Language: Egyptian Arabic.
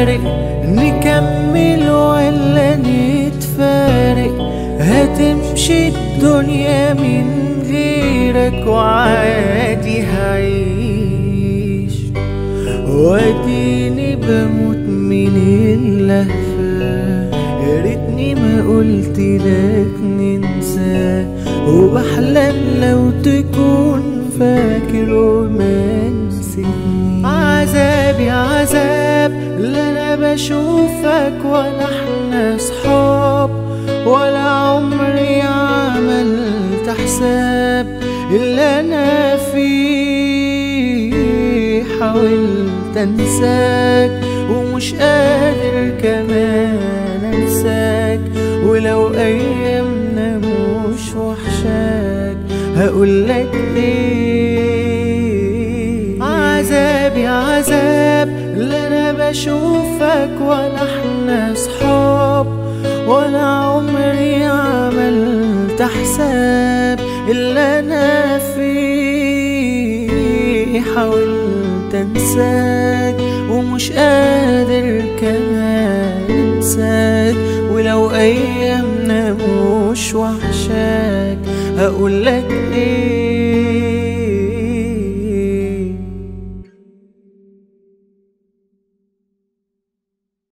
فارق نكمل ولا نتفارق هتمشي الدنيا من غيرك وعادي هعيش واديني بموت من اللهفة يا ريتني ما قلت لك ننسى وبحلم لو تكون فاكر وما نسيتني عذابي عذاب لا انا بشوفك ولا احنا صحاب ولا عمري عملت حساب اللي انا فيه حاولت انساك ومش قادر كمان انساك ولو ايامنا مش وحشاك هقولك ايه عذابي عذاب لا انا بشوفك ولا احنا صحاب ولا عمري عملت حساب اللي انا فيه حاولت انساك ومش قادر كمان انساك ولو ايامنا مش وحشاك هقولك ايه